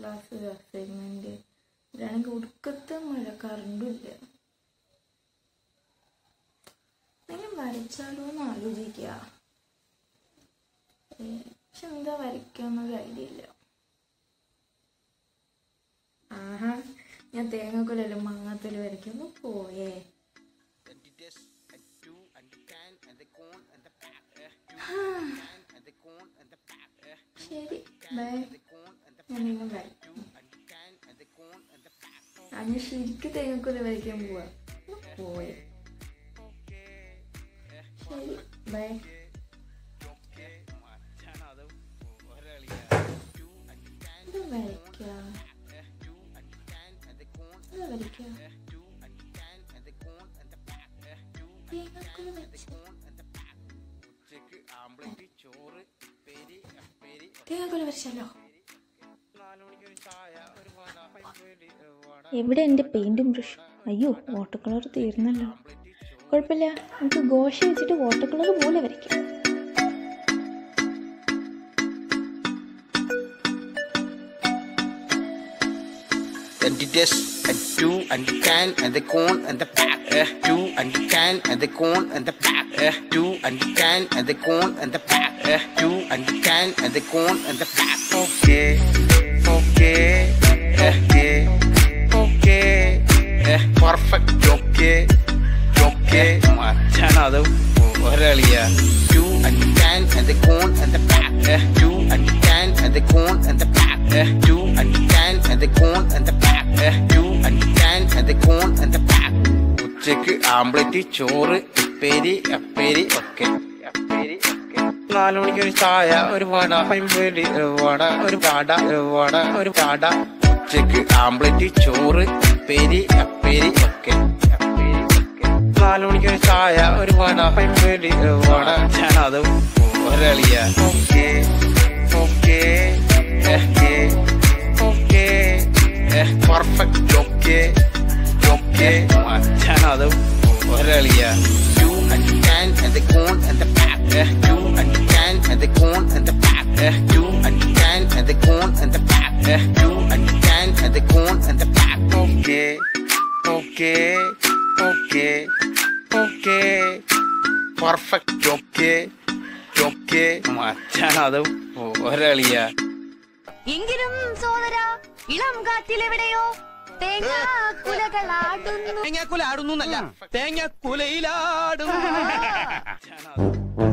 class assignment ഇതാണെങ്കിൽ ഒടുക്കത്തെ മഴ കറണ്ടും ഇല്ല എന്തെങ്കിലും വരച്ചാലോ എന്ന് ആലോചിക്കുക ഏ, പക്ഷെ എന്താ വരയ്ക്കാന്നൊരു ഐഡിയ ഇല്ല ആഹാ ഞാൻ തേങ്ങക്കൊല്ലല്ലോ മാങ്ങാത്തൊലി വരയ്ക്കുന്നു പോയേ ശരി ബൈ ഞാൻ നിങ്ങൾ വരയ്ക്കും ആ ഞാൻ ശരിക്കും തേങ്ങക്കൊല്ലി വരയ്ക്കാൻ പോവാ പോയേ ശരി ബൈ ഇത് വരയ്ക്കാം ഇത് വരയ്ക്കാം തേങ്ങക്കൊല്ലി വരച്ച തേങ്ങക്കൊല്ലി വരച്ചല്ലോ എവിടെ എൻ്റെ പെയിൻറ്റും ബ്രഷ് അയ്യോ വാട്ടർ കളർ തീർന്നല്ലോ കുഴപ്പമില്ല നമുക്ക് ഘോഷ വെച്ചിട്ട് വാട്ടർ കളർ പോലെ വരയ്ക്കാം and the desk and two and the can and the cone and the pack eh, two and the can and the cone and the pack eh, two and the can and the cone and the pack eh, two and the can and the cone and the pack okay okay okay okay eh, perfect okay okay മച്ചാണത് ഒരളിയ two and the can and the cone and the pack eh, two and the can and the cone and the pack eh, two and the can and the cone and the pack eh, two and the can and the cone and the pack ഉച്ചക്ക് ആംബ്ലറ്റ് ചോറ് ഉപ്പേരി അപ്പേരി ഒക്കെ അപ്പേരി ഒക്കെ നാലു മണിക്ക് ഒരു ചായ ഒരു വട പൈമ്പേരി വട ഒരു വട വട ഒരു വട ഉച്ചക്ക് ആംബ്ലറ്റ് ചോറ് ഉപ്പേരി അപ്പേരി ഒക്കെ അപ്പേരി ഒക്കെ നാലു മണിക്ക് ഒരു ചായ ഒരു വട പൈമ്പേരി വട ഞാനത് ഒരളിയ okay okay okay okay perfect okay okay മച്ചാണത് ഒരളിയ you and can and the corn and the pack you and can and the corn and the pack you and can and the corn and the pack you and can and the corn and the pack okay okay okay okay perfect okay okay മച്ചാണത് ഒരളിയ എങ്കിലും സോദര ഇളം കാറ്റിലെവിടെയോ തേങ്ങ കുലകളാടുന്നു തേങ്ങാക്കുല ആടുന്നു എന്നല്ല തേങ്ങാക്കുലയിലാടും